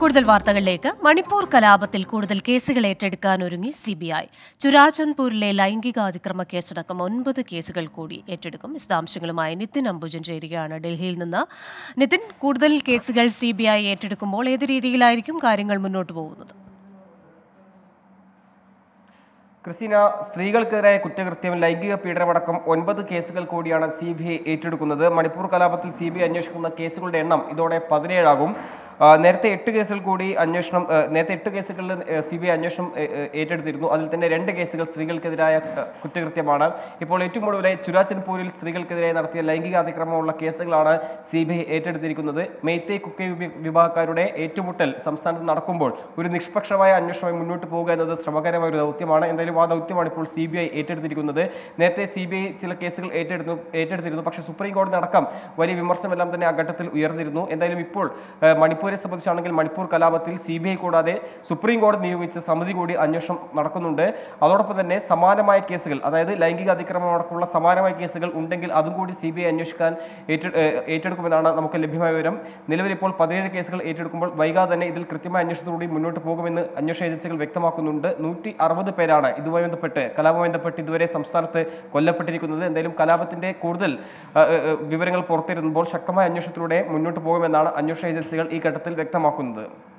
കൂടുതൽ വാർത്തകളിലേക്ക് മണിപ്പൂർ കലാപത്തിൽ കൂടുതൽ കേസുകൾ ഏറ്റെടുക്കാൻ ഒരുങ്ങി സി ബി ഐ ചുരാചന്ദ്പൂരിലെ ലൈംഗികാതിക്രമ കേസടക്കം ഒൻപത് കേസുകൾ കൂടി ഏറ്റെടുക്കും വിശദാംശങ്ങളുമായി നിതിൻ അംബുജൻ ചേരുകയാണ് ഡൽഹിയിൽ നിന്ന് നിതിൻ കൂടുതൽ കേസുകൾ സി ബി ഐ ഏറ്റെടുക്കുമ്പോൾ ഏത് രീതിയിലായിരിക്കും കാര്യങ്ങൾ മുന്നോട്ട് പോകുന്നത് ക്രിസ്റ്റീന സ്ത്രീകൾക്കെതിരായ കുറ്റകൃത്യം ലൈംഗിക പീഡനമടക്കം ഒൻപത് കേസുകൾ കൂടിയാണ് സി ബി ഐ ഏറ്റെടുക്കുന്നത് മണിപ്പൂർ കലാപത്തിൽ സി ബി ഐ അന്വേഷിക്കുന്ന കേസുകളുടെ എണ്ണം ഇതോടെ പതിനേഴാകും ആ, നേരത്തെ എട്ട് കേസുകൾ കൂടി അന്വേഷണം ആ, നേരത്തെ എട്ട് കേസുകളിൽ സി ബി ഐ അന്വേഷണം ഏ, ഏ, ഏറ്റെടുത്തിരുന്നു അതിൽ തന്നെ രണ്ട് കേസുകൾ സ്ത്രീകൾക്കെതിരായ ആ, കുറ്റകൃത്യമാണ് ഇപ്പോൾ ഏറ്റവും ഒടുവിലായി ചുരാചൻപൂരിൽ സ്ത്രീകൾക്കെതിരായി നടത്തിയ ലൈംഗിക അതിക്രമമുള്ള കേസുകളാണ് സി ബി ഐ ഏറ്റെടുത്തിരിക്കുന്നത് മെയ്തേ കുക്കെ വിഭ- വിഭാഗക്കാരുടെ ഏറ്റുമുട്ടൽ സംസ്ഥാനത്ത് നടക്കുമ്പോൾ ഒരു നിഷ്പക്ഷമായ അന്വേഷണമായി മുന്നോട്ട് പോകുക എന്നത് ശ്രമകരമായ ഒരു ദൗത്യമാണ് എന്തായാലും ആ ദൗത്യമാണ് ഇപ്പോൾ സി ബി ഐ ഏറ്റെടുത്തിരിക്കുന്നത് നേരത്തെ സി ബി ഐ ചില കേസുകൾ ഏറ്റെടുത്തു ഏറ്റെടുത്തിരുന്നു പക്ഷേ സുപ്രീം കോടതി അടക്കം വലിയ വിമർശനമെല്ലാം തന്നെ ആ ഘട്ടത്തിൽ ഉയർന്നിരുന്നു എന്തായാലും ഇപ്പോൾ ആ, മണിപ്പൂരെ സംബന്ധിച്ചാണെങ്കിൽ മണിപ്പൂർ കലാപത്തിൽ സി ബി ഐ കൂടാതെ സുപ്രീം കോടതി നിയോഗിച്ച സമിതി കൂടി അന്വേഷണം നടക്കുന്നുണ്ട് അതോടൊപ്പം തന്നെ സമാനമായ കേസുകൾ അതായത് ലൈംഗിക അതിക്രമം അടക്കമുള്ള സമാനമായ കേസുകൾ ഉണ്ടെങ്കിൽ അതും കൂടി സി ബി ഐ അന്വേഷിക്കാൻ ഏറ്റെ- ഏഹ് ഏറ്റെടുക്കുമെന്നാണ് നമുക്ക് ലഭ്യമായ വിവരം നിലവിൽ ഇപ്പോൾ പതിനേഴ് കേസുകൾ ഏറ്റെടുക്കുമ്പോൾ വൈകാതെ തന്നെ ഇതിൽ കൃത്യമായ അന്വേഷണത്തോടുകൂടി മുന്നോട്ട് പോകുമെന്ന് അന്വേഷണ ഏജൻസികൾ വ്യക്തമാക്കുന്നുണ്ട് നൂറ്റി അറുപത് പേരാണ് ഇതുമായി ബന്ധപ്പെട്ട് കലാപവുമായി ബന്ധപ്പെട്ട് ഇതുവരെ സംസ്ഥാനത്ത് കൊല്ലപ്പെട്ടിരിക്കുന്നത് എന്തായാലും കലാപത്തിന്റെ കൂടുതൽ ആ, ഏഹ്, ഏഹ്, വിവരങ്ങൾ പുറത്തിരുമ്പോൾ ശക്തമായ അന്വേഷണത്തിലൂടെ മുന്നോട്ട് പോകുമെന്നാണ് അന്വേഷണ ഏജൻസികൾ ഈ ഘട്ടത്തിൽ വ്യക്തമാക്കുന്നത്